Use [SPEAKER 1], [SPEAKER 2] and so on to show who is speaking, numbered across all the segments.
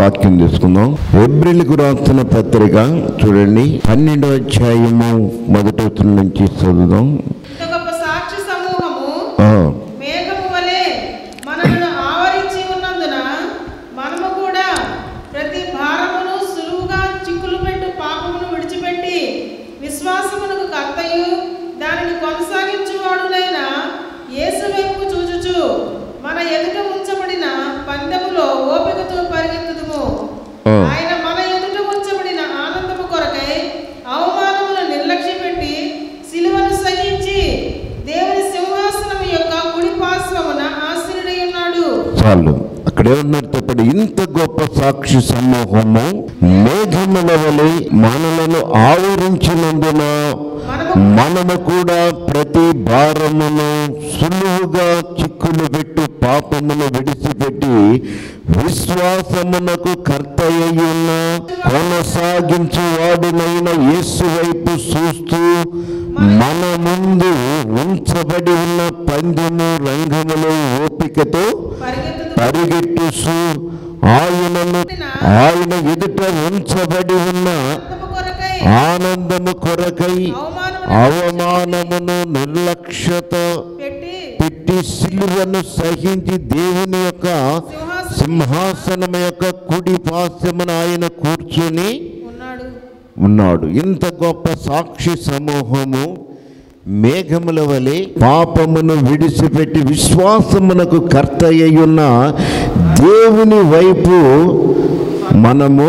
[SPEAKER 1] వాక్యం తీసుకుందాం ఎబ్రిల్కు రాస్తున్న పత్రిక చూడండి పన్నెండో అధ్యాయము మొదటి వచనం నుంచి చదువుదాం
[SPEAKER 2] ఇంత గొప్ప సాక్షి సమూహము
[SPEAKER 1] ఆ,
[SPEAKER 2] మేఘము వలె మనలను ఆవరించి ఉన్నందున మనము కూడా ప్రతి భారమును సులువుగా చిక్కులు పెట్టు పాపమును విడిచిపెట్టి విశ్వాసమునకు కర్తయు దానిని కొనసాగించువాడునైన యేసు వైపు చూచుచు మన ఎదుట ఉంచబడిన పందెములో ఓపికతో పరిగెత్తుదుము
[SPEAKER 1] ఆ.
[SPEAKER 2] ఆయన మన ఎదుట ఉంచబడిన ఆనందము కొరకై అవమానమును నిర్లక్ష్య పెట్టి సిలువను సహించి దేవుని సింహాసనం యొక్క కుడి పార్శ్వమున ఆశీనుడై ఉన్నాడు
[SPEAKER 1] చాలు అక్కడ ఏమన్నారు చెప్పండి ఇంత గొప్ప సాక్షి సమూహము మేఘముల వలె మనలను ఆవరించినందున మనము కూడా ప్రతి భారమును సులువుగా చిక్కులు పెట్టు పాపమును విడిచిపెట్టి విశ్వాసమునకు కర్తయ్యున్న కొనసాగించు వాడునైన యేసు వైపు చూస్తూ మన ముందు ఉంచబడి ఉన్న పందెము రంగములో ఓపికతో
[SPEAKER 2] పరిగెత్తుతూ
[SPEAKER 1] పరిగెట్టుసు ఆయనను ఆయన ఎదుట ఉంచబడి ఉన్న
[SPEAKER 2] ఆనందము కొరకై
[SPEAKER 1] ఆనందము కొరకై
[SPEAKER 2] అవమానమును
[SPEAKER 1] అవమానమును నిర్లక్ష్యత
[SPEAKER 2] పెట్టి
[SPEAKER 1] పెట్టి సిలువను సహించి దేవుని యొక్క సింహాసనం యొక్క కుడి పాస్యమున ఆయన కూర్చుని
[SPEAKER 2] ఉన్నాడు
[SPEAKER 1] ఉన్నాడు ఇంత గొప్ప సాక్షి సమూహము మేఘముల వలె పాపమును విడిచిపెట్టి విశ్వాసమునకు కర్త అయ్యున్న దేవుని వైపు మనము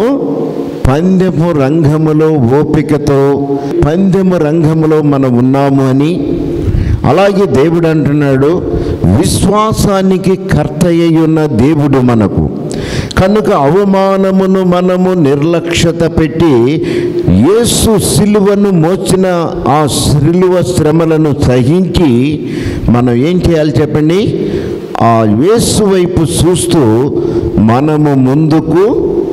[SPEAKER 1] పందెము రంగములో ఓపికతో పందెము రంగములో మనం ఉన్నాము అని అలాగే దేవుడు అంటున్నాడు విశ్వాసానికి కర్త అయ్యున్న దేవుడు మనకు కనుక అవమానమును మనము నిర్లక్ష్యత పెట్టి యేసు సిలువను మోచిన ఆ సిలువ శ్రమలను సహించి మనం ఏం చేయాలి చెప్పండి ఆ యేసు వైపు చూస్తూ మనము ముందుకు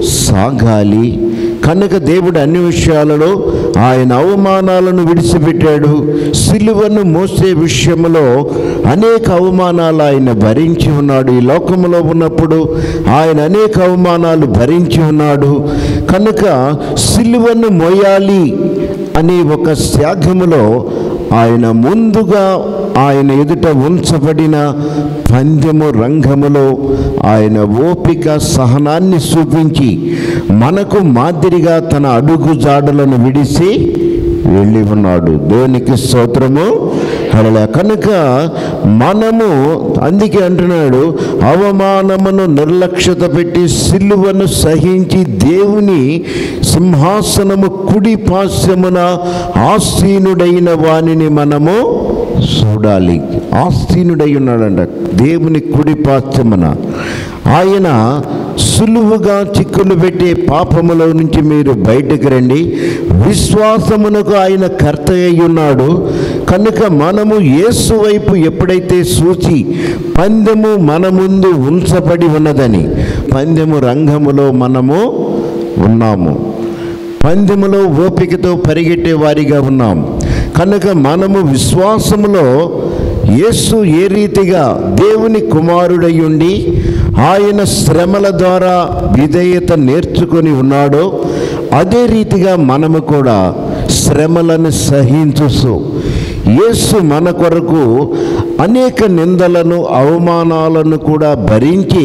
[SPEAKER 1] సాగాలి కనుక దేవుడు అన్ని విషయాలలో ఆయన అవమానాలను విడిచిపెట్టాడు సిలువను మోసే విషయంలో అనేక అవమానాలు ఆయన భరించి ఉన్నాడు ఈ లోకంలో ఉన్నప్పుడు ఆయన అనేక అవమానాలు భరించి ఉన్నాడు కనుక సిలువను మోయాలి అనే ఒక త్యాగములో ఆయన ముందుగా ఆయన ఎదుట ఉంచబడిన పందెము రంగములో ఆయన ఓపిక సహనాన్ని చూపించి మనకు మాదిరిగా తన అడుగు జాడలను విడిసి వెళ్ళి ఉన్నాడు దేవునికి స్తోత్రము అలా కనుక మనము అందుకే అంటున్నాడు అవమానమును నిర్లక్ష్యత పెట్టి సిలువను సహించి దేవుని సింహాసనము కుడి పాస్యమున ఆసీనుడైన వానిని మనము చూడాలి ఆస్తీనుడై ఉన్నాడంట దేవుని కుడి పాస్యమున ఆయన సులువుగా చిక్కులు పెట్టే పాపములో నుంచి మీరు బయటకు రండి విశ్వాసమునకు ఆయన కర్త అయి ఉన్నాడు కనుక మనము యేసు వైపు ఎప్పుడైతే సూచి పందెము మన ముందు ఉంచబడి ఉన్నదని పందెము రంగములో మనము ఉన్నాము పందెములో ఓపికతో పరిగెట్టే వారిగా ఉన్నాం కనుక మనము విశ్వాసములో యేసు ఏ రీతిగా దేవుని కుమారుడై ఉండి ఆయన శ్రమల ద్వారా విధేయత నేర్చుకొని ఉన్నాడో అదే రీతిగా మనము కూడా శ్రమలను సహించుసు యేసు మన కొరకు అనేక నిందలను అవమానాలను కూడా భరించి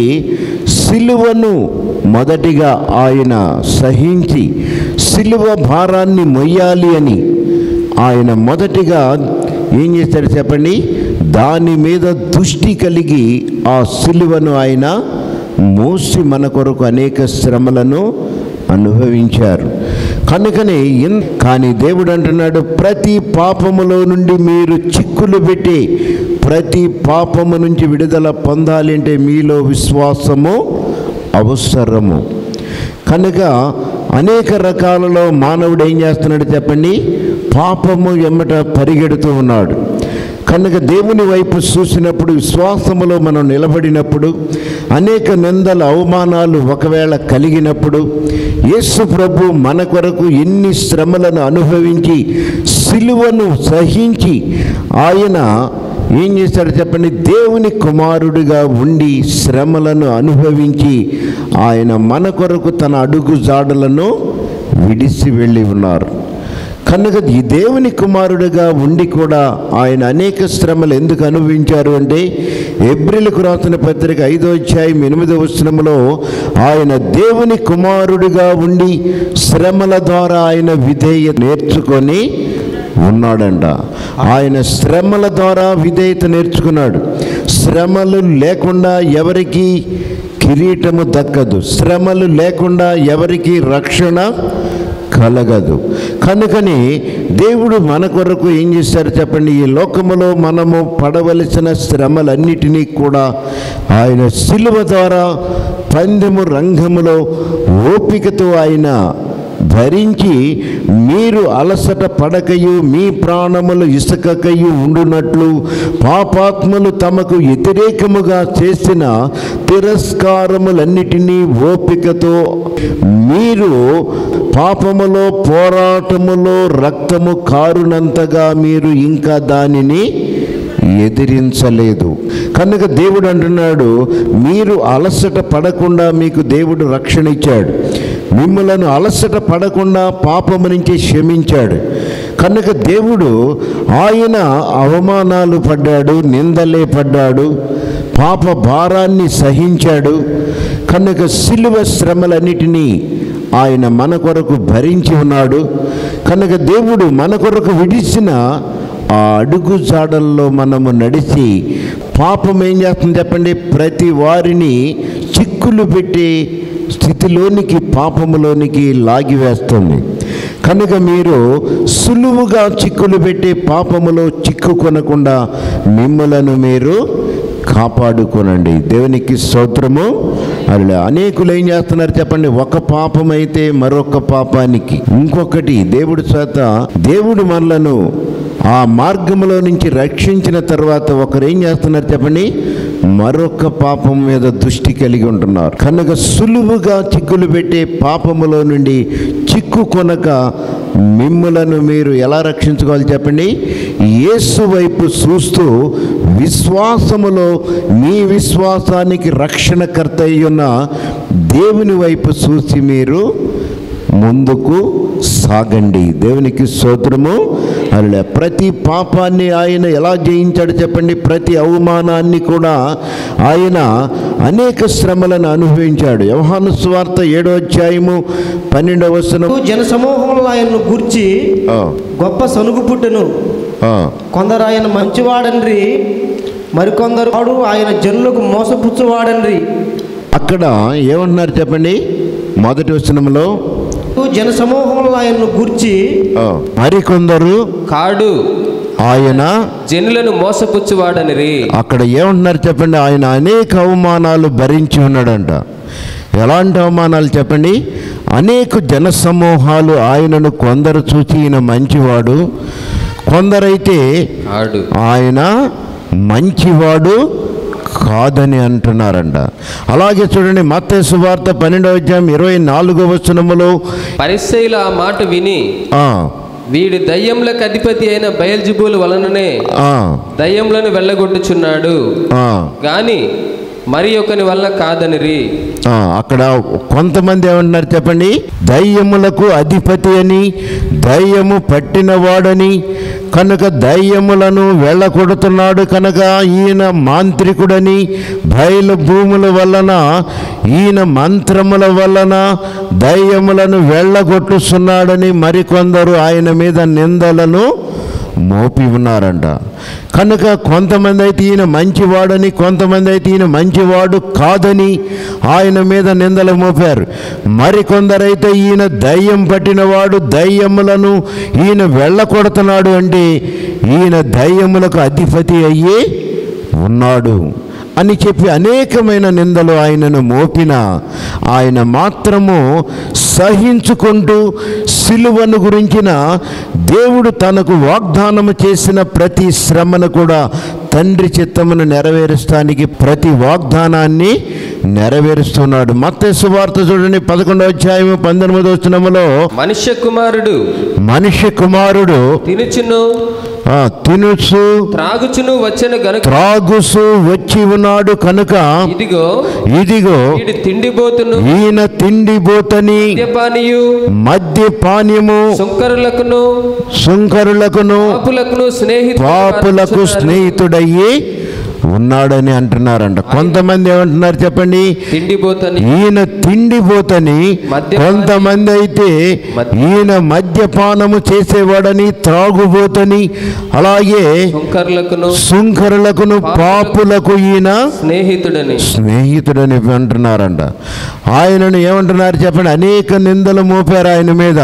[SPEAKER 1] సిలువను మొదటిగా ఆయన సహించి సిలువ భారాన్ని మొయ్యాలి అని ఆయన మొదటిగా ఏం చేశాడు చెప్పండి దాని మీద దృష్టి కలిగి ఆ సిలువను ఆయన మోసి మన కొరకు అనేక శ్రమలను అనుభవించారు కనుకనే ఇన్ కానీ దేవుడు అంటున్నాడు ప్రతి పాపములో నుండి మీరు చిక్కులు పెట్టి ప్రతి పాపము నుంచి విడుదల పొందాలి అంటే మీలో విశ్వాసము అవసరము కనుక అనేక రకాలలో మానవుడు ఏం చేస్తున్నాడు చెప్పండి పాపము ఎమ్మట పరిగెడుతూ ఉన్నాడు కనుక దేవుని వైపు చూసినప్పుడు విశ్వాసములో మనం నిలబడినప్పుడు అనేక నిందల అవమానాలు ఒకవేళ కలిగినప్పుడు యేసు ప్రభు మన కొరకు ఎన్ని శ్రమలను అనుభవించి సిలువను సహించి ఆయన ఏం చేశారు చెప్పండి దేవుని కుమారుడిగా ఉండి శ్రమలను అనుభవించి ఆయన మన కొరకు తన అడుగు జాడలను విడిసి వెళ్ళి ఉన్నారు కనుక ఈ దేవుని కుమారుడిగా ఉండి కూడా ఆయన అనేక శ్రమలు ఎందుకు అనుభవించారు అంటే ఏప్రిల్కు రాసిన పత్రిక ఐదో అధ్యాయం ఎనిమిదో వచనంలో ఆయన దేవుని కుమారుడిగా ఉండి శ్రమల ద్వారా ఆయన విధేయ నేర్చుకొని ఉన్నాడంట ఆయన శ్రమల ద్వారా విధేయత నేర్చుకున్నాడు శ్రమలు లేకుండా ఎవరికి కిరీటము దక్కదు శ్రమలు లేకుండా ఎవరికి రక్షణ కలగదు కనుకని దేవుడు మన కొరకు ఏం చేశారు చెప్పండి ఈ లోకములో మనము పడవలసిన శ్రమలన్నిటినీ కూడా ఆయన శిలువ ద్వారా పందెము రంగములో ఓపికతో ఆయన భరించి మీరు అలసట పడకయు మీ ప్రాణములు ఇసుకకయు ఉండునట్లు పాపాత్మలు తమకు వ్యతిరేకముగా చేసిన తిరస్కారములన్నిటినీ ఓపికతో మీరు పాపములో పోరాటములో రక్తము కారునంతగా మీరు ఇంకా దానిని ఎదిరించలేదు కనుక దేవుడు అంటున్నాడు మీరు అలసట పడకుండా మీకు దేవుడు రక్షణ ఇచ్చాడు మిమ్మలను అలసట పడకుండా పాపము నుంచి క్షమించాడు కనుక దేవుడు ఆయన అవమానాలు పడ్డాడు నిందలే పడ్డాడు పాప భారాన్ని సహించాడు కనుక సిలువ శ్రమలన్నిటినీ ఆయన మన కొరకు భరించి ఉన్నాడు కనుక దేవుడు మన కొరకు విడిచిన ఆ అడుగు జాడల్లో మనము నడిచి పాపం ఏం చేస్తుంది చెప్పండి ప్రతి వారిని చిక్కులు పెట్టి స్థితిలోనికి పాపములోనికి లాగివేస్తుంది కనుక మీరు సులువుగా చిక్కులు పెట్టి పాపములో చిక్కుకొనకుండా మిమ్మలను మీరు కాపాడుకోనండి దేవునికి స్తోత్రము అలా అనేకులు ఏం చేస్తున్నారు చెప్పండి ఒక పాపం అయితే మరొక పాపానికి ఇంకొకటి దేవుడి చేత దేవుడు మనలను ఆ మార్గంలో నుంచి రక్షించిన తర్వాత ఒకరు ఏం చేస్తున్నారు చెప్పండి మరొక పాపం మీద దృష్టి కలిగి ఉంటున్నారు కనుక సులువుగా చిక్కులు పెట్టే పాపములో నుండి చిక్కు కొనక మిమ్ములను మీరు ఎలా రక్షించుకోవాలి చెప్పండి యేసు వైపు చూస్తూ విశ్వాసములో మీ విశ్వాసానికి రక్షణకర్త అయ్యున్న దేవుని వైపు చూసి మీరు ముందుకు సాగండి దేవునికి స్తోత్రము అలా ప్రతి పాపాన్ని ఆయన ఎలా జయించాడు చెప్పండి ప్రతి అవమానాన్ని కూడా ఆయన అనేక శ్రమలను అనుభవించాడు వ్యవహాను స్వార్థ ఏడో అధ్యాయము పన్నెండవ వచనం
[SPEAKER 3] జన సమూహంలో ఆయన్ను గూర్చి
[SPEAKER 1] ఆ,
[SPEAKER 3] గొప్ప సనుగు పుట్టెను
[SPEAKER 1] ఆ,
[SPEAKER 3] కొందరు ఆయన మంచివాడండ్రి మరికొందరు వాడు ఆయన జనులకు మోసపుచ్చువాడండ్రి
[SPEAKER 1] అక్కడ ఏమంటున్నారు చెప్పండి మొదటి వచనంలో
[SPEAKER 3] జన సమూహంలో ఆయన్ను గూర్చి
[SPEAKER 1] ఆ, మరికొందరు
[SPEAKER 4] కాడు
[SPEAKER 1] ఆయన
[SPEAKER 4] జనులను మోసపుచ్చువాడనిరి
[SPEAKER 1] అక్కడ ఏమంటున్నారు చెప్పండి ఆయన అనేక అవమానాలు భరించి ఉన్నాడంట ఎలాంటి అవమానాలు చెప్పండి అనేక జన సమూహాలు ఆయనను కొందరు చూచి ఈయన మంచివాడు కొందరైతే
[SPEAKER 4] కాడు
[SPEAKER 1] ఆయన మంచివాడు కాదని అంటున్నారంట అలాగే చూడండి మత్త సువార్త పన్నెండవ అధ్యాయం ఇరవై నాలుగవ వచనములో
[SPEAKER 4] పరిసయుల ఆ మాట విని
[SPEAKER 1] ఆ,
[SPEAKER 4] వీడు దయ్యములకు అధిపతి అయిన బయల్జిబుల్ వలననే
[SPEAKER 1] ఆ,
[SPEAKER 4] దయ్యములను వెళ్ళగొట్టుచున్నాడు
[SPEAKER 1] ఆ.
[SPEAKER 4] గాని మరి ఒకని వల్ల కాదనిరి
[SPEAKER 1] ఆ, అక్కడ కొంతమంది ఏమంటున్నారు చెప్పండి దయ్యములకు అధిపతి అని దయ్యము పట్టినవాడని కనుక దయ్యములను వెళ్ళగొడుతున్నాడు కనుక ఈయన మాంత్రికుడని బయలు భూముల వలన ఈయన మంత్రముల వలన దయ్యములను వెళ్ళగొట్టుస్తున్నాడని మరికొందరు ఆయన మీద నిందలను మోపి ఉన్నారంట కనుక కొంతమంది అయితే ఈయన మంచివాడని కొంతమంది అయితే ఈయన మంచివాడు కాదని ఆయన మీద నిందలు మోపారు మరికొందరైతే ఈయన దయ్యం పట్టినవాడు దయ్యములను ఈయన వెళ్ళకొడుతున్నాడు అంటే ఈయన దయ్యములకు అధిపతి అయ్యి ఉన్నాడు అని చెప్పి అనేకమైన నిందలు ఆయనను మోపిన ఆయన మాత్రము సహించుకుంటూ సిలువను గురించిన దేవుడు తనకు వాగ్దానము చేసిన ప్రతి శ్రమను కూడా తండ్రి చిత్తమును నెరవేరుస్తానికి ప్రతి వాగ్దానాన్ని నెరవేరుస్తున్నాడు మత్తే సువార్త చూడండి పదకొండవ అధ్యాయము పంతొమ్మిదవ వచనములో
[SPEAKER 4] మనుష్య కుమారుడు
[SPEAKER 1] మనిషి కుమారుడు
[SPEAKER 4] తినుచును
[SPEAKER 1] ఆ, తినుసు
[SPEAKER 4] త్రాగుచును వచ్చెను గనుక
[SPEAKER 1] త్రాగుసు వచ్చి ఉన్నాడు కనుక
[SPEAKER 4] ఇదిగో
[SPEAKER 1] ఇదిగో
[SPEAKER 4] వీడి తిండిబోతును
[SPEAKER 1] ఈయన తిండిబోతని
[SPEAKER 4] మద్యపానీయు
[SPEAKER 1] మద్యపానీయము
[SPEAKER 4] సుంకరులకును
[SPEAKER 1] సుంకరులకును
[SPEAKER 4] పాపులకును స్నేహితు
[SPEAKER 1] పాపులకు స్నేహితుడయ్యి ఉన్నాడని అంటున్నారంట కొంతమంది ఏమంటున్నారు చెప్పండి
[SPEAKER 4] తిండిబోతని
[SPEAKER 1] ఈయన తిండిపోతని
[SPEAKER 4] మద్యపాని.
[SPEAKER 1] కొంతమంది అయితే
[SPEAKER 4] మద్య-
[SPEAKER 1] ఈయన మద్యపానము చేసేవాడని త్రాగుబోతని అలాగే
[SPEAKER 4] సుంకరులకును
[SPEAKER 1] సుంకరులకును పాపులకు ఈయన
[SPEAKER 4] స్నేహితుడని
[SPEAKER 1] స్నేహితుడని అంటున్నారంట ఆయనను ఏమంటున్నారు చెప్పండి అనేక నిందలు మోపారు ఆయన మీద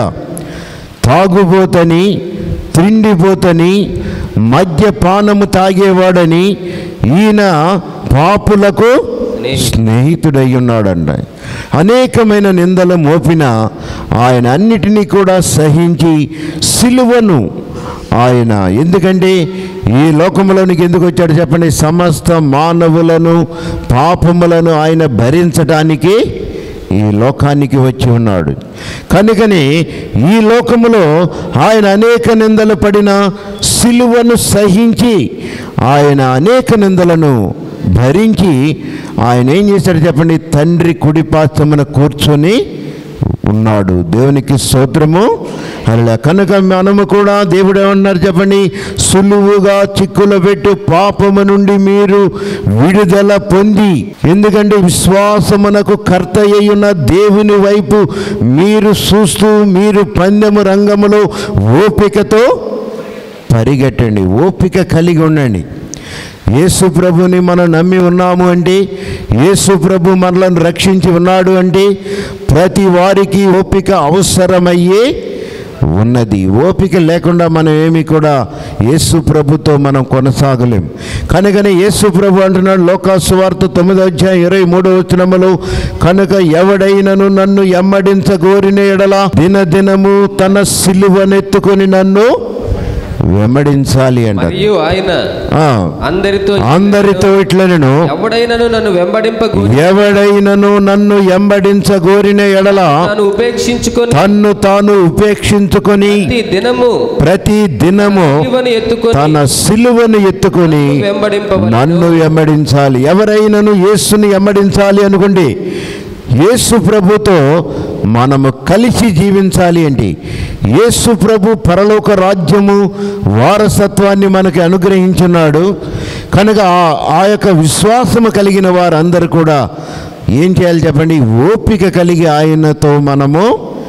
[SPEAKER 1] తాగుబోతని తిండిపోతని మద్యపానము తాగేవాడని ఈయన పాపులకు స్నేహితుడై ఉన్నాడంట అనేకమైన నిందలు మోపిన ఆయన అన్నిటినీ కూడా సహించి సిలువను ఆయన ఎందుకంటే ఈ లోకంలోనికి ఎందుకు వచ్చాడు చెప్పండి సమస్త మానవులను పాపములను ఆయన భరించడానికి ఈ లోకానికి వచ్చి ఉన్నాడు కనుకని ఈ లోకములో ఆయన అనేక నిందలు పడిన సిలువను సహించి ఆయన అనేక నిందలను భరించి ఆయన ఏం చేశాడు చెప్పండి తండ్రి కుడిపాస్తమున కూర్చొని ఉన్నాడు దేవునికి స్తోత్రము అలా కనుక మనము కూడా దేవుడు ఏమన్నారు చెప్పండి సులువుగా చిక్కుల పెట్టు పాపము నుండి మీరు విడుదల పొంది ఎందుకంటే విశ్వాసమునకు కర్త అయ్యున్న దేవుని వైపు మీరు చూస్తూ మీరు పందెము రంగములో ఓపికతో పరిగెట్టండి ఓపిక కలిగి ఉండండి యేసు ప్రభుని మనం నమ్మి ఉన్నాము అంటే యేసు ప్రభు మనలను రక్షించి ఉన్నాడు అంటే ప్రతి వారికి ఓపిక అవసరమయ్యే ఉన్నది ఓపిక లేకుండా మనం ఏమి కూడా యేసు ప్రభుతో మనం కొనసాగలేం కనుకనే యేసు ప్రభు అంటున్నాడు లోకాసు వార్త తొమ్మిదో అధ్యాయం ఇరవై మూడో వచనములో కనుక ఎవడైనను నన్ను ఎమ్మడించగోరిన ఎడల దినదినము తన సిలువనెత్తుకొని నన్ను వెంబడించాలి అంట
[SPEAKER 4] మరియు ఆయన
[SPEAKER 1] ఆ,
[SPEAKER 4] అందరితో
[SPEAKER 1] అందరితో ఇట్లనను
[SPEAKER 4] ఎవడైనను నన్ను వెంబడింప
[SPEAKER 1] ఎవడైనను నన్ను ఎంబడించగోరిన ఎడల
[SPEAKER 4] తాను ఉపేక్షించుకొని
[SPEAKER 1] తన్ను తాను ఉపేక్షించుకొని
[SPEAKER 4] ప్రతి దినము
[SPEAKER 1] ప్రతి దినము
[SPEAKER 4] శిలువను ఎత్తుకొని
[SPEAKER 1] తన సిలువను ఎత్తుకొని
[SPEAKER 4] వెంబడింపవలెను.
[SPEAKER 1] నన్ను వెంబడించాలి ఎవరైనాను యేసుని వెంబడించాలి అనుకోండి యేసు ప్రభుతో మనము కలిసి జీవించాలి అంటే యేసు ప్రభు పరలోక రాజ్యము వారసత్వాన్ని మనకి అనుగ్రహించున్నాడు కనుక ఆ- ఆ యొక్క విశ్వాసము కలిగిన వారందరూ కూడా ఏం చేయాలి చెప్పండి ఓపిక కలిగి ఆయనతో మనము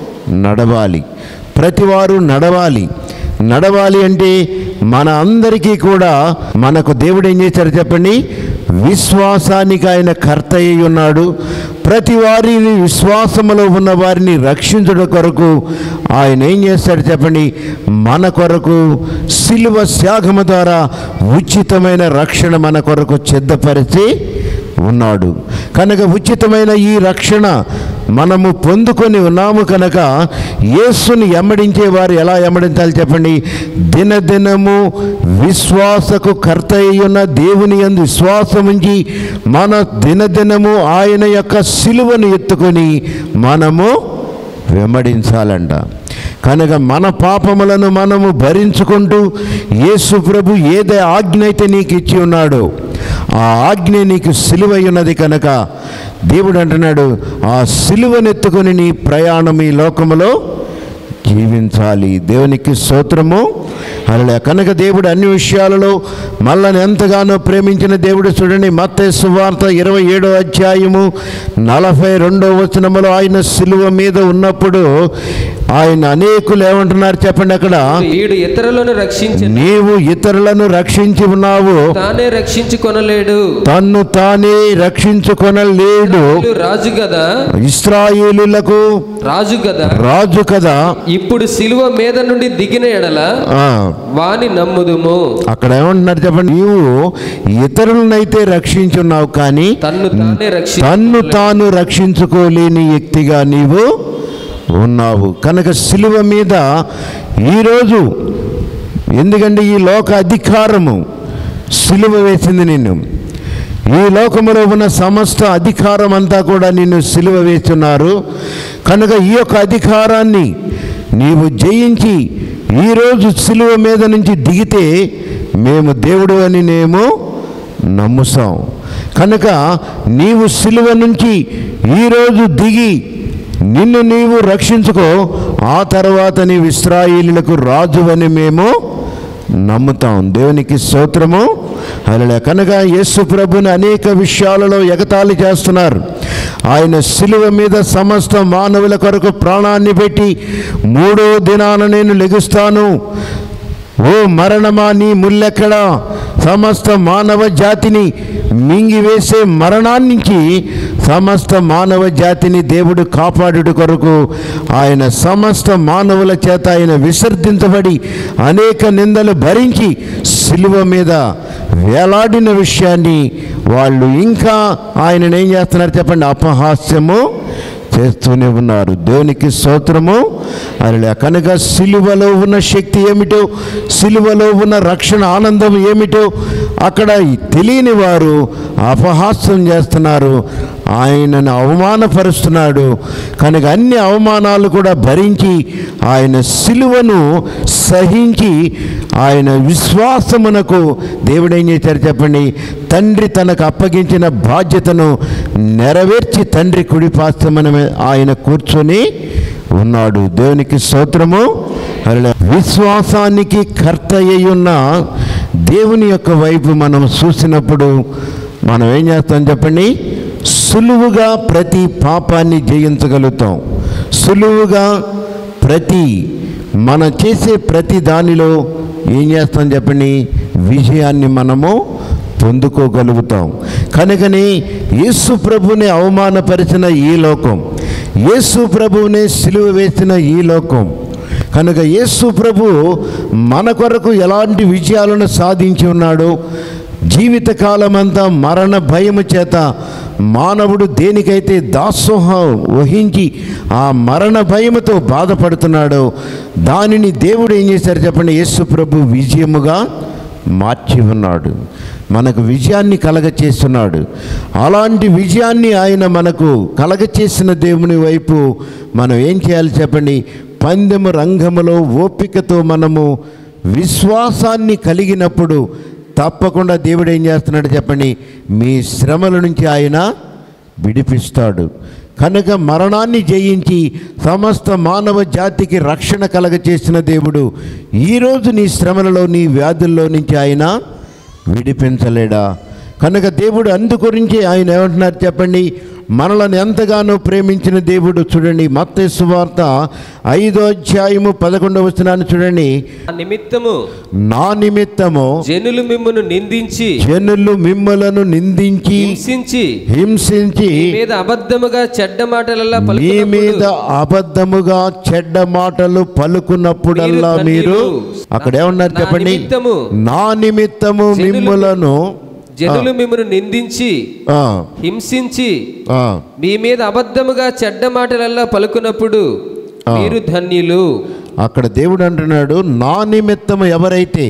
[SPEAKER 1] నడవాలి ప్రతివారు నడవాలి నడవాలి అంటే మన అందరికీ కూడా మనకు దేవుడు ఏం చేశారు చెప్పండి విశ్వాసానికి ఆయన కర్త అయి ఉన్నాడు ప్రతి వారిని విశ్వాసములో ఉన్న వారిని రక్షించడం కొరకు ఆయన ఏం చేస్తాడు చెప్పండి మన కొరకు సిలువ త్యాగము ద్వారా ఉచితమైన రక్షణ మన కొరకు సిద్ధపరిచి ఉన్నాడు కనుక ఉచితమైన ఈ రక్షణ మనము పొందుకొని ఉన్నాము కనుక యేసుని ఎమ్మడించే వారు ఎలా ఎమ్మడించాలి చెప్పండి దినదినము విశ్వాసకు కర్త అయ్యున్న దేవుని యందు విశ్వాసం ఉంచి మన దినదినము ఆయన యొక్క సిలువను ఎత్తుకొని మనము వెంబడించాలంట కనుక మన పాపములను మనము భరించుకుంటూ యేసు ప్రభు ఏదే ఆజ్ఞ అయితే నీకు ఇచ్చి ఉన్నాడో ఆ ఆజ్ఞ నీకు సిలువై ఉన్నది కనుక దేవుడు అంటున్నాడు ఆ సిలువనెత్తుకొని నీ ప్రయాణం ఈ లోకములో జీవించాలి దేవునికి స్తోత్రము అలా కనుక దేవుడు అన్ని విషయాలలో మళ్ళని ఎంతగానో ప్రేమించిన దేవుడు చూడండి మత్తే సువార్త ఇరవై ఏడో అధ్యాయము నలభై రెండో వచనములో ఆయన సిలువ మీద ఉన్నప్పుడు ఆయన అనేకులు ఏమంటున్నారు చెప్పండి అక్కడ
[SPEAKER 4] వీడు ఇతరులను రక్షించి
[SPEAKER 1] నీవు ఇతరులను రక్షించి ఉన్నావు
[SPEAKER 4] తానే రక్షించుకొనలేడు
[SPEAKER 1] తన్ను తానే రక్షించుకొనలేడు
[SPEAKER 4] వీడు రాజు కదా
[SPEAKER 1] ఇస్రాయేలులకు
[SPEAKER 4] రాజు కదా
[SPEAKER 1] రాజు కదా
[SPEAKER 4] ఇప్పుడు సిలువ మీద నుండి దిగిన ఎడల
[SPEAKER 1] ఆ,
[SPEAKER 4] వాని నమ్ముదుము
[SPEAKER 1] అక్కడ ఏమంటున్నారు చెప్పండి నీవు ఇతరులనైతే రక్షించున్నావు కానీ
[SPEAKER 4] తన్ను తానే రక్షి
[SPEAKER 1] తన్ను తాను రక్షించుకోలేని వ్యక్తిగా నీవు ఉన్నావు కనుక సిలువ మీద ఈరోజు ఎందుకంటే ఈ లోక అధికారము సిలువ వేసింది నిన్ను ఈ లోకములో ఉన్న సమస్త అధికారం అంతా కూడా నిన్ను సిలువ వేస్తున్నారు కనుక ఈ యొక్క అధికారాన్ని నీవు జయించి ఈరోజు సిలువ మీద నుంచి దిగితే మేము దేవుడు అని మేము నమ్ముతాం కనుక నీవు సిలువ నుంచి ఈరోజు దిగి నిన్ను నీవు రక్షించుకో ఆ తర్వాత నీవు ఇస్రాయిలులకు రాజు అని మేము నమ్ముతాం దేవునికి స్తోత్రము అలా కనుక యేసు ప్రభుని అనేక విషయాలలో ఎగతాళి చేస్తున్నారు ఆయన శిలువ మీద సమస్త మానవుల కొరకు ప్రాణాన్ని పెట్టి మూడో దినాన నేను లెగుస్తాను ఓ మరణమా నీ ముల్లెక్కడా సమస్త మానవ జాతిని మింగివేసే మరణాన్నించి సమస్త మానవ జాతిని దేవుడు కాపాడుట కొరకు ఆయన సమస్త మానవుల చేత ఆయన విసర్జించబడి అనేక నిందలు భరించి శిలువ మీద వేలాడిన విషయాన్ని వాళ్ళు ఇంకా ఆయనను ఏం చేస్తున్నారు చెప్పండి అపహాస్యము చేస్తూనే ఉన్నారు దేవునికి స్తోత్రము అలా కనుక సిలువలో ఉన్న శక్తి ఏమిటో సిలువలో ఉన్న రక్షణ ఆనందం ఏమిటో అక్కడ తెలియని వారు అపహాస్యం చేస్తున్నారు ఆయనను అవమానపరుస్తున్నాడు కనుక అన్ని అవమానాలు కూడా భరించి ఆయన సిలువను సహించి ఆయన విశ్వాసమునకు దేవుడు ఏం చేశారు చెప్పండి తండ్రి తనకు అప్పగించిన బాధ్యతను నెరవేర్చి తండ్రి కుడిపాస్తమన ఆయన కూర్చొని ఉన్నాడు దేవునికి స్తోత్రము అలా విశ్వాసానికి కర్త అయి ఉన్న దేవుని యొక్క వైపు మనం చూసినప్పుడు మనం ఏం చేస్తాం చెప్పండి సులువుగా ప్రతి పాపాన్ని జయించగలుగుతాం సులువుగా ప్రతి మనం చేసే ప్రతి దానిలో ఏం చేస్తాం చెప్పండి విజయాన్ని మనము పొందుకోగలుగుతాం కనుకని యేసు ప్రభుని అవమానపరిచిన ఈ లోకం యేసు ప్రభువుని సిలువ వేసిన ఈ లోకం కనుక యేసు ప్రభు మన కొరకు ఎలాంటి విజయాలను సాధించి ఉన్నాడో జీవితకాలమంతా మరణ భయము చేత మానవుడు దేనికైతే దాసోహం వహించి ఆ మరణ భయముతో బాధపడుతున్నాడో దానిని దేవుడు ఏం చేశారు చెప్పండి యేసు ప్రభు విజయముగా మార్చి ఉన్నాడు మనకు విజయాన్ని కలగచేస్తున్నాడు అలాంటి విజయాన్ని ఆయన మనకు కలగచేసిన దేవుని వైపు మనం ఏం చేయాలి చెప్పండి పందెము రంగములో ఓపికతో మనము విశ్వాసాన్ని కలిగినప్పుడు తప్పకుండా దేవుడు ఏం చేస్తున్నాడు చెప్పండి మీ శ్రమల నుంచి ఆయన విడిపిస్తాడు కనుక మరణాన్ని జయించి సమస్త మానవ జాతికి రక్షణ కలగచేసిన దేవుడు ఈరోజు నీ శ్రమలలో నీ వ్యాధుల్లో నుంచి ఆయన విడిపించలేడా కనుక దేవుడు అందుగురించి ఆయన ఏమంటున్నారు చెప్పండి మనలను ఎంతగానో ప్రేమించిన దేవుడు చూడండి మత్తయి సువార్త ఐదో అధ్యాయము పదకొండవ వచనాన్ని చూడండి
[SPEAKER 4] ఆ నిమిత్తము
[SPEAKER 1] నా నిమిత్తము
[SPEAKER 4] జనులు మిమ్మును నిందించి
[SPEAKER 1] జనులు మిమ్మలను నిందించి
[SPEAKER 4] హింసించి
[SPEAKER 1] హింసించి
[SPEAKER 4] మీ మీద అబద్ధముగా చెడ్డ మాటలల్లా
[SPEAKER 1] మీ
[SPEAKER 4] పలుకునప్పుడు
[SPEAKER 1] మీద అబద్ధముగా చెడ్డ మాటలు పలుకున్నప్పుడల్లా
[SPEAKER 4] మీరు
[SPEAKER 1] మీరు
[SPEAKER 4] ధన్యులు.
[SPEAKER 1] అక్కడ ఏమన్నారు
[SPEAKER 4] నా
[SPEAKER 1] చెప్పండి
[SPEAKER 4] నిమిత్తము
[SPEAKER 1] నా నిమిత్తము
[SPEAKER 4] జనులు-
[SPEAKER 1] మిమ్మలను
[SPEAKER 4] జనులు మిమ్మను నిందించి
[SPEAKER 1] ఆ,
[SPEAKER 4] హింసించి
[SPEAKER 1] ఆ,
[SPEAKER 4] మీ మీద అబద్ధముగా చెడ్డ మాటలల్లా పలుకున్నప్పుడు
[SPEAKER 1] ఆ.
[SPEAKER 4] మీరు ధన్యులు
[SPEAKER 1] అక్కడ దేవుడు అంటున్నాడు నా నిమిత్తము ఎవరైతే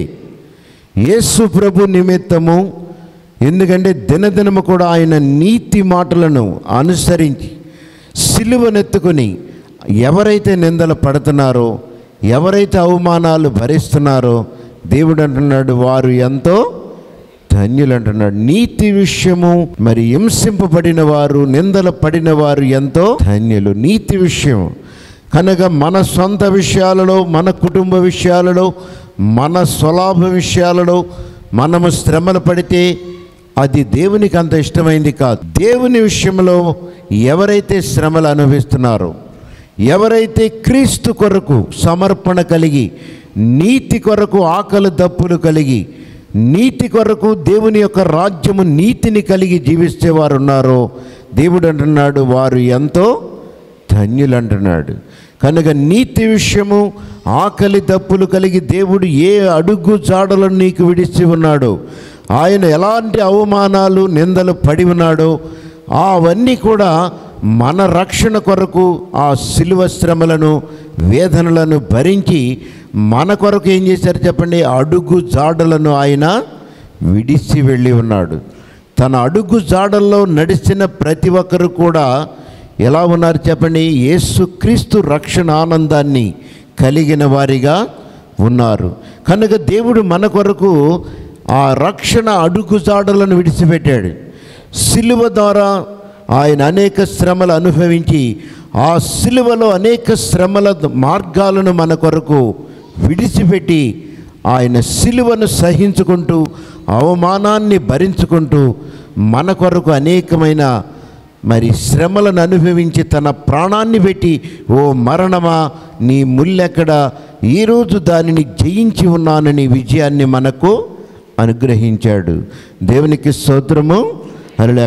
[SPEAKER 1] యేసు ప్రభు నిమిత్తము ఎందుకంటే దినదినము కూడా ఆయన నీతి మాటలను అనుసరించి సిలువనెత్తుకొని ఎవరైతే నిందలు పడుతున్నారో ఎవరైతే అవమానాలు భరిస్తున్నారో దేవుడు అంటున్నాడు వారు ఎంతో ధన్యులు అంటున్నాడు నీతి విషయము మరి హింసింపబడిన వారు నిందలు పడిన వారు ఎంతో ధన్యులు నీతి విషయం కనుక మన సొంత విషయాలలో మన కుటుంబ విషయాలలో మన స్వలాభ విషయాలలో మనము శ్రమలు పడితే అది దేవునికి అంత ఇష్టమైంది కాదు దేవుని విషయంలో ఎవరైతే శ్రమలు అనుభవిస్తున్నారో ఎవరైతే క్రీస్తు కొరకు సమర్పణ కలిగి నీతి కొరకు ఆకలి దప్పులు కలిగి నీతి కొరకు దేవుని యొక్క రాజ్యము నీతిని కలిగి జీవిస్తే వారు ఉన్నారో దేవుడు అంటున్నాడు వారు ఎంతో ధన్యులు అంటున్నాడు కనుక నీతి విషయము ఆకలి దప్పులు కలిగి దేవుడు ఏ అడుగు జాడలను నీకు విడిచి ఉన్నాడో ఆయన ఎలాంటి అవమానాలు నిందలు పడి ఉన్నాడో అవన్నీ కూడా మన రక్షణ కొరకు ఆ శిలువ శ్రమలను వేదనలను భరించి మన కొరకు ఏం చేశారు చెప్పండి అడుగు జాడలను ఆయన విడిచి వెళ్ళి ఉన్నాడు తన అడుగు జాడల్లో నడిచిన ప్రతి ఒక్కరు కూడా ఎలా ఉన్నారు చెప్పండి యేసుక్రీస్తు రక్షణ ఆనందాన్ని కలిగిన వారిగా ఉన్నారు కనుక దేవుడు మన కొరకు ఆ రక్షణ అడుగుజాడలను విడిచిపెట్టాడు సిలువ ద్వారా ఆయన అనేక శ్రమలు అనుభవించి ఆ సిలువలో అనేక శ్రమల మార్గాలను మన కొరకు విడిచిపెట్టి ఆయన సిలువను సహించుకుంటూ అవమానాన్ని భరించుకుంటూ మన కొరకు అనేకమైన మరి శ్రమలను అనుభవించి తన ప్రాణాన్ని పెట్టి ఓ మరణమా నీ ముల్లెక్కడ ఈరోజు దానిని జయించి ఉన్నానని విజయాన్ని మనకు అనుగ్రహించాడు దేవునికి స్తోత్రము హల్లెలూయా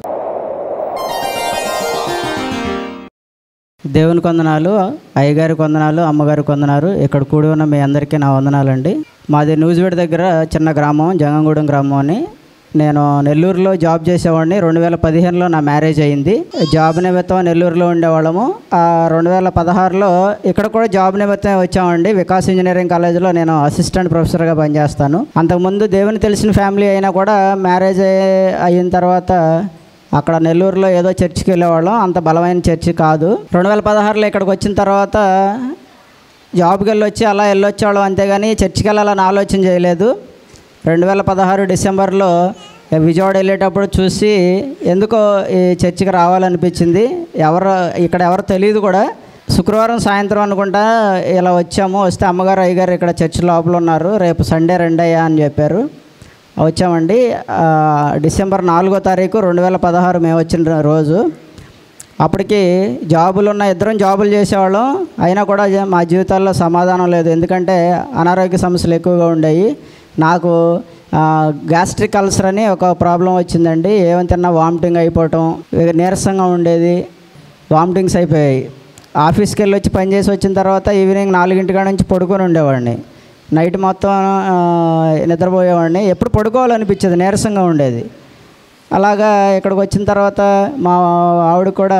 [SPEAKER 5] దేవుని వందనాలు అయ్యగారి వందనాలు అమ్మగారి వందనాలు ఇక్కడ కూడి ఉన్న మీ అందరికీ నా వందనాలండి మాది న్యూజివేడ్ దగ్గర చిన్న గ్రామం జంగంగూడెం గ్రామం అని నేను నెల్లూరులో జాబ్ చేసేవాడిని రెండు వేల పదిహేనులో నా మ్యారేజ్ అయింది జాబ్ నిమిత్తం నెల్లూరులో ఉండేవాళ్ళము ఆ రెండు వేల పదహారులో ఇక్కడ కూడా జాబ్ నిమిత్తం వచ్చామండి వికాస్ ఇంజనీరింగ్ కాలేజీలో నేను అసిస్టెంట్ ప్రొఫెసర్గా పనిచేస్తాను అంతకుముందు దేవుని తెలిసిన ఫ్యామిలీ అయినా కూడా మ్యారేజ్ అయిన తర్వాత అక్కడ నెల్లూరులో ఏదో చర్చికి వెళ్ళేవాళ్ళం అంత బలమైన చర్చి కాదు రెండు వేల పదహారులో ఇక్కడికి వచ్చిన తర్వాత జాబ్కి వెళ్ళి వచ్చి అలా వెళ్ళొచ్చేవాళ్ళం అంతేగాని చర్చికి వెళ్ళాలని ఆలోచన చేయలేదు రెండు వేల పదహారు డిసెంబర్లో విజయవాడ వెళ్ళేటప్పుడు చూసి ఎందుకో ఈ చర్చికి రావాలనిపించింది ఎవరు ఇక్కడ ఎవరు తెలియదు కూడా శుక్రవారం సాయంత్రం అనుకుంటా ఇలా వచ్చాము వస్తే అమ్మగారు అయ్యగారు ఇక్కడ చర్చి లోపల ఉన్నారు రేపు సండే రెండయ్యా అని చెప్పారు వచ్చామండి ఆ, డిసెంబర్ నాలుగో తారీఖు రెండు వేల పదహారు మేము వచ్చిన రోజు అప్పటికి జాబులు ఉన్న ఇద్దరం జాబులు చేసేవాళ్ళం అయినా కూడా జ- మా జీవితాల్లో సమాధానం లేదు ఎందుకంటే అనారోగ్య సమస్యలు ఎక్కువగా ఉండేవి నాకు గ్యాస్ట్రిక్ అల్సర్ అని ఒక ప్రాబ్లం వచ్చిందండి ఏమని తిన్నా వామిటింగ్ అయిపోవటం ఇక నీరసంగా ఉండేది వామిటింగ్స్ అయిపోయాయి ఆఫీస్కి వెళ్ళి వచ్చి పని చేసి వచ్చిన తర్వాత ఈవినింగ్ నాలుగింటి కాడ నుంచి పడుకొని ఉండేవాడిని నైట్ మొత్తం ఆ, నిద్రపోయేవాడిని ఎప్పుడు పడుకోవాలనిపించేది నీరసంగా ఉండేది అలాగా ఇక్కడికి వచ్చిన తర్వాత మా ఆవిడ కూడా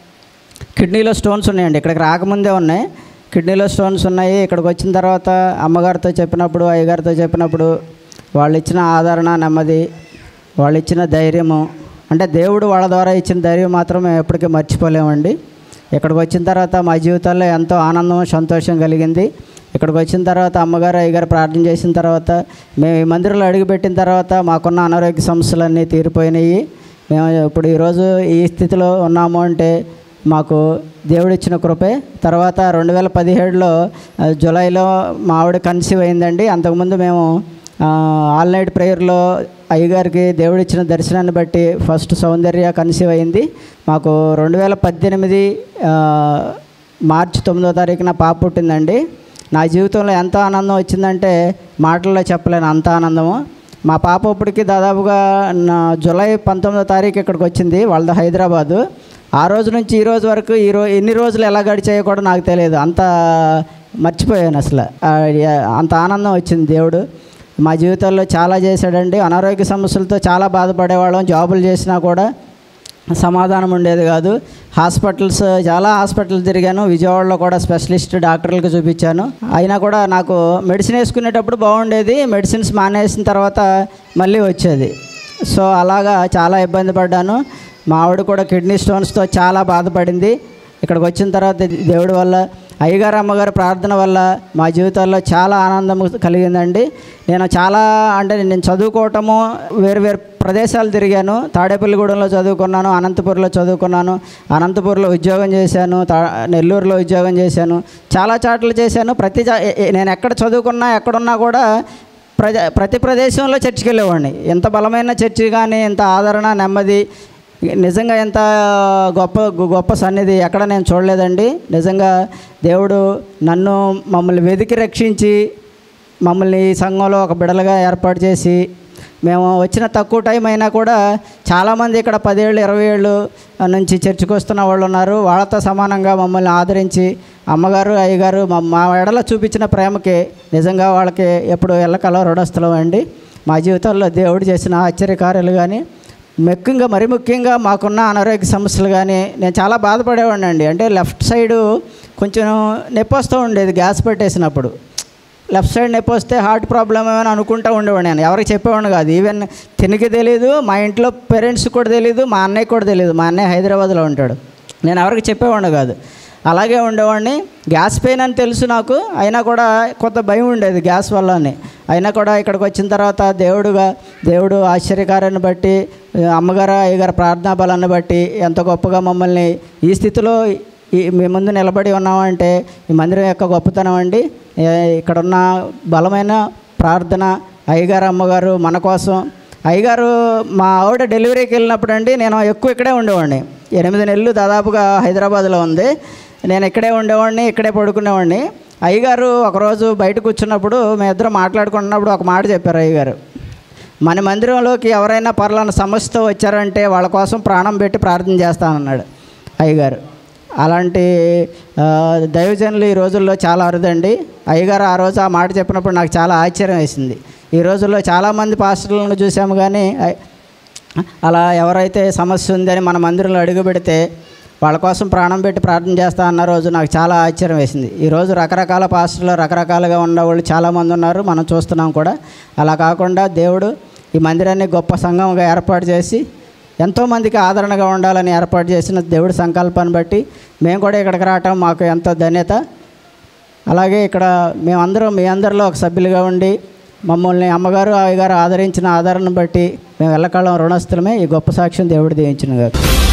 [SPEAKER 5] కిడ్నీలో స్టోన్స్ ఉన్నాయండి ఇక్కడికి రాకముందే ఉన్నాయి కిడ్నీలో స్టోన్స్ ఉన్నాయి ఇక్కడికి వచ్చిన తర్వాత అమ్మగారితో చెప్పినప్పుడు అయ్యగారితో చెప్పినప్పుడు వాళ్ళు ఇచ్చిన ఆదరణ నెమ్మది వాళ్ళు ఇచ్చిన ధైర్యము అంటే దేవుడు వాళ్ళ ద్వారా ఇచ్చిన ధైర్యం మాత్రం మేము ఎప్పటికీ మర్చిపోలేమండి ఇక్కడికి వచ్చిన తర్వాత మా జీవితాల్లో ఎంతో ఆనందం సంతోషం కలిగింది ఇక్కడికి వచ్చిన తర్వాత అమ్మగారు అయ్యగారు ప్రార్థన చేసిన తర్వాత మేము ఈ మందిరంలో అడుగుపెట్టిన తర్వాత మాకున్న అనారోగ్య సమస్యలన్నీ తీరిపోయినాయి మేము ఇప్పుడు ఈరోజు ఈ స్థితిలో ఉన్నాము అంటే మాకు దేవుడిచ్చిన కృపే తర్వాత రెండు వేల పదిహేడులో ఆ, జూలైలో మా ఆవిడ కన్సీవ్ అయిందండి అంతకుముందు మేము ఆ, ఆల్ నైట్ ప్రేయర్లో అయ్యగారికి దేవుడిచ్చిన దర్శనాన్ని బట్టి ఫస్ట్ సౌందర్య కన్సీవ్ అయింది మాకు రెండు వేల పద్దెనిమిది ఆ, మార్చి తొమ్మిదో తారీఖున పాప పుట్టిందండి నా జీవితంలో ఎంత ఆనందం వచ్చిందంటే మాటల్లో చెప్పలేను అంత ఆనందము మా పాప ఇప్పటికి దాదాపుగా నా జూలై పంతొమ్మిదో తారీఖు ఇక్కడికి వచ్చింది వాళ్ళది హైదరాబాదు ఆ రోజు నుంచి ఈ రోజు వరకు ఈ రో ఎన్ని రోజులు ఎలా గడిచాయో కూడా నాకు తెలియదు అంత మర్చిపోయాను అసలు ఆ, యా- అంత ఆనందం వచ్చింది దేవుడు మా జీవితాల్లో చాలా చేశాడండి అనారోగ్య సమస్యలతో చాలా బాధపడేవాళ్ళం జాబులు చేసినా కూడా సమాధానం ఉండేది కాదు హాస్పిటల్స్ చాలా హాస్పిటల్ తిరిగాను విజయవాడలో కూడా స్పెషలిస్ట్ డాక్టర్లకు చూపించాను అయినా కూడా నాకు మెడిసిన్ వేసుకునేటప్పుడు బాగుండేది మెడిసిన్స్ మానేసిన తర్వాత మళ్ళీ వచ్చేది సో అలాగా చాలా ఇబ్బంది పడ్డాను మా ఆవిడ కూడా కిడ్నీ స్టోన్స్తో చాలా బాధపడింది ఇక్కడికి వచ్చిన తర్వాత దేవుడి వల్ల అయ్యగారు అమ్మగారు ప్రార్థన వల్ల మా జీవితాల్లో చాలా ఆనందం కలిగిందండి నేను చాలా అంటే నేను చదువుకోవటము వేరు వేరు ప్రదేశాలు తిరిగాను తాడేపల్లిగూడెంలో చదువుకున్నాను అనంతపూర్లో చదువుకున్నాను అనంతపూర్లో ఉద్యోగం చేశాను తా నెల్లూరులో ఉద్యోగం చేశాను చాలా చాట్లు చేశాను ప్రతి చా- ఏ- ఏ- నేను ఎక్కడ చదువుకున్నా ఎక్కడున్నా కూడా ప్రజ ప్రతి ప్రదేశంలో చర్చికి వెళ్ళేవాడిని ఎంత బలమైన చర్చి కానీ ఎంత ఆదరణ నెమ్మది నిజంగా ఎంత గొప్ప గొప్ప సన్నిధి ఎక్కడ నేను చూడలేదండి నిజంగా దేవుడు నన్ను మమ్మల్ని వెతికి రక్షించి మమ్మల్ని ఈ సంఘంలో ఒక బిడలుగా ఏర్పాటు చేసి మేము వచ్చిన తక్కువ టైం అయినా కూడా చాలామంది ఇక్కడ పదేళ్ళు ఇరవై ఏళ్ళు నుంచి చర్చికి వస్తున్న వాళ్ళు ఉన్నారు వాళ్ళతో సమానంగా మమ్మల్ని ఆదరించి అమ్మగారు అయ్యగారు మా మా ఎడల చూపించిన ప్రేమకి నిజంగా వాళ్ళకి ఎప్పుడు ఎల్లకల రుణస్థలం అండి మా జీవితంలో దేవుడు చేసిన ఆశ్చర్యకార్యాలు కానీ ముఖ్యంగా మరి ముఖ్యంగా మాకున్న అనారోగ్య సమస్యలు కానీ నేను చాలా బాధపడేవాడిని అండి అంటే లెఫ్ట్ సైడు కొంచెం నొప్పి వస్తూ ఉండేది గ్యాస్ పెట్టేసినప్పుడు లెఫ్ట్ సైడ్ నొప్పి వస్తే హార్ట్ ప్రాబ్లం ఏమైనా అనుకుంటూ ఉండేవాడిని నేను ఎవరికి చెప్పేవాడిని కాదు ఈవెన్ తినకి తెలియదు మా ఇంట్లో పేరెంట్స్కి కూడా తెలియదు మా అన్నయ్యకి కూడా తెలియదు మా అన్నయ్య హైదరాబాద్లో ఉంటాడు నేను ఎవరికి చెప్పేవాడిని కాదు అలాగే ఉండేవాడిని గ్యాస్ పెయిన్ అని తెలుసు నాకు అయినా కూడా కొంత భయం ఉండేది గ్యాస్ వల్లనే అయినా కూడా ఇక్కడికి వచ్చిన తర్వాత దేవుడుగా దేవుడు ఆశ్చర్యకారాన్ని బట్టి అమ్మగారు అయ్యగారు ప్రార్థనా బలాన్ని బట్టి ఎంత గొప్పగా మమ్మల్ని ఈ స్థితిలో ఈ మీ ముందు నిలబడి ఉన్నామంటే ఈ మందిరం యొక్క గొప్పతనం అండి ఏ- ఇక్కడున్న బలమైన ప్రార్థన అయ్యగారు అమ్మగారు మన కోసం అయ్యగారు మా ఆవిడ డెలివరీకి వెళ్ళినప్పుడు అండి నేను ఎక్కువ ఇక్కడే ఉండేవాడిని ఎనిమిది నెలలు దాదాపుగా హైదరాబాద్లో ఉంది నేను ఇక్కడే ఉండేవాడిని ఇక్కడే పడుకునేవాడిని అయ్యగారు ఒకరోజు బయట కూర్చున్నప్పుడు మేమిద్దరం మాట్లాడుకుంటున్నప్పుడు ఒక మాట చెప్పారు అయ్యగారు మన మందిరంలోకి ఎవరైనా పర్లాన సమస్యతో వచ్చారంటే వాళ్ళ కోసం ప్రాణం పెట్టి ప్రార్థన చేస్తానన్నాడు అయ్యగారు అలాంటి ఆ, దైవజనులు ఈ రోజుల్లో చాలా అరుదండి అయ్యగారు ఆ రోజు ఆ మాట చెప్పినప్పుడు నాకు చాలా ఆశ్చర్యం వేసింది ఈ రోజుల్లో చాలామంది పాస్టర్లను చూసాము కానీ అయ్- అలా ఎవరైతే సమస్య ఉందని మన మందిరంలో అడుగు పెడితే వాళ్ళ కోసం ప్రాణం పెట్టి ప్రార్థన చేస్తా అన్న రోజు నాకు చాలా ఆశ్చర్యం వేసింది ఈరోజు రకరకాల పాస్టర్లు రకరకాలుగా ఉన్న వాళ్ళు చాలామంది ఉన్నారు మనం చూస్తున్నాం కూడా అలా కాకుండా దేవుడు ఈ మందిరాన్ని గొప్ప సంఘంగా ఏర్పాటు చేసి ఎంతోమందికి ఆదరణగా ఉండాలని ఏర్పాటు చేసిన దేవుడి సంకల్పాన్ని బట్టి మేము కూడా ఇక్కడికి రావటం మాకు ఎంతో ధన్యత అలాగే ఇక్కడ మేమందరం మీ అందరిలో ఒక సభ్యులుగా ఉండి మమ్మల్ని అమ్మగారు అయ్యగారు ఆదరించిన ఆదరణ బట్టి మేము ఎల్లకాలం రుణస్థులమే ఈ గొప్ప సాక్ష్యం దేవుడు దీవించిన గారు